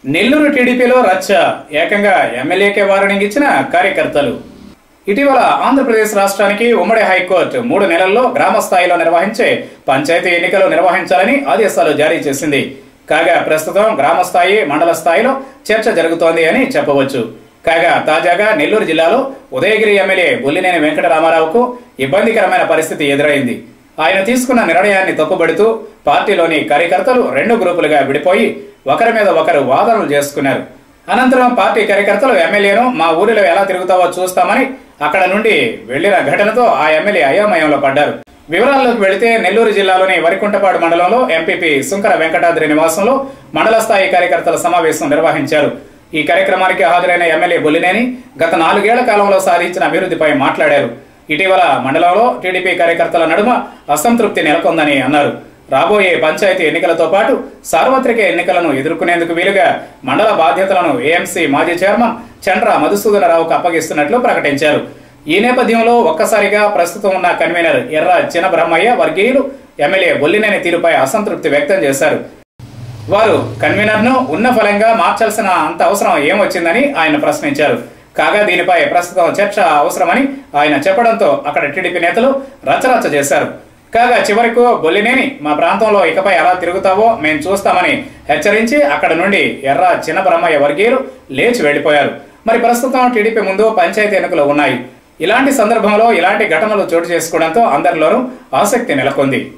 నెల్లూరు టీడీపీలో రచ్చ ఏకంగా ఎమ్మెల్యేకే వార్నింగ్ ఇచ్చిన కార్యకర్తలు ఇటీవల ఆంధ్రప్రదేశ్ రాష్ట్రానికి ఉమ్మడి హైకోర్టు మూడు నెలల్లో గ్రామ స్థాయిలో నిర్వహించే పంచాయతీ ఎన్నికలు నిర్వహించాలని ఆదేశాలు జారీ చేసింది కాగా ప్రస్తుతం గ్రామ స్థాయి మండల స్థాయిలో చర్చ జరుగుతోంది అని చెప్పవచ్చు కాగా తాజాగా నెల్లూరు జిల్లాలో ఉదయగిరి ఎమ్మెల్యే బొల్లినేని వెంకటరామారావుకు ఇబ్బందికరమైన పరిస్థితి ఎదురైంది ఆయన తీసుకున్న నిర్ణయాన్ని తప్పుబడుతూ పార్టీలోని కార్యకర్తలు రెండు గ్రూపులుగా విడిపోయి ఒకరి మీద ఒకరు వాదనలు చేసుకున్నారు అనంతరం పార్టీ కార్యకర్తలు ఎమ్మెల్యేను మా ఊరిలో ఎలా తిరుగుతావో చూస్తామని అక్కడ నుండి వెళ్లిన ఘటనతో ఆ ఎమ్మెల్యే అయోమయంలో పడ్డారు వివరాల్లోకి వెళితే నెల్లూరు జిల్లాలోని వరికుంటపాడు మండలంలో ఎంపీపీ సుంకర వెంకటాద్రి నివాసంలో మండల స్థాయి కార్యకర్తల సమావేశం నిర్వహించారు ఈ కార్యక్రమానికి హాజరైన ఎమ్మెల్యే బొల్లినేని గత నాలుగేళ్ల కాలంలో సాధించిన అభివృద్ధిపై మాట్లాడారు ఇటీవల మండలంలో టీడీపీ కార్యకర్తల నడుమ అసంతృప్తి నెలకొందని అన్నారు రాబోయే పంచాయతీ ఎన్నికలతో పాటు సార్వత్రిక ఎన్నికలను ఎదుర్కొనేందుకు వీలుగా మండల బాధ్యతలను ఏఎంసీ మాజీ చైర్మన్ చండ్ర మధుసూదనరావుకు అప్పగిస్తున్నట్లు ప్రకటించారు ఈ నేపథ్యంలో ఒక్కసారిగా ప్రస్తుతం ఉన్న కన్వీనర్ ఎర్ర చినబ్రహ్మయ్య వర్గీయులు ఎమ్మెల్యే బొల్లినేని తీరుపై అసంతృప్తి వ్యక్తం చేశారు వారు కన్వీనర్ను ఉన్న ఫలంగా మార్చాల్సిన అంత అవసరం ఏమొచ్చిందని ఆయన ప్రశ్నించారు కాగా దీనిపై ప్రస్తుతం చర్చ అవసరమని ఆయన చెప్పడంతో అక్కడ టీడీపీ నేతలు రచరచ చేశారు కాగా చివరకు బొల్లినేని మా ప్రాంతంలో ఇకపై ఎలా తిరుగుతావో మేము చూస్తామని హెచ్చరించి అక్కడ నుండి ఎర్ర చిన్నబ్రహ్మయ్య వర్గీయులు లేచి వెళ్లిపోయారు మరి ప్రస్తుతం టీడీపీ ముందు పంచాయతీ ఎన్నికలు ఉన్నాయి ఇలాంటి సందర్భంలో ఇలాంటి ఘటనలు చోటు చేసుకోవడంతో అందరిలోనూ ఆసక్తి నెలకొంది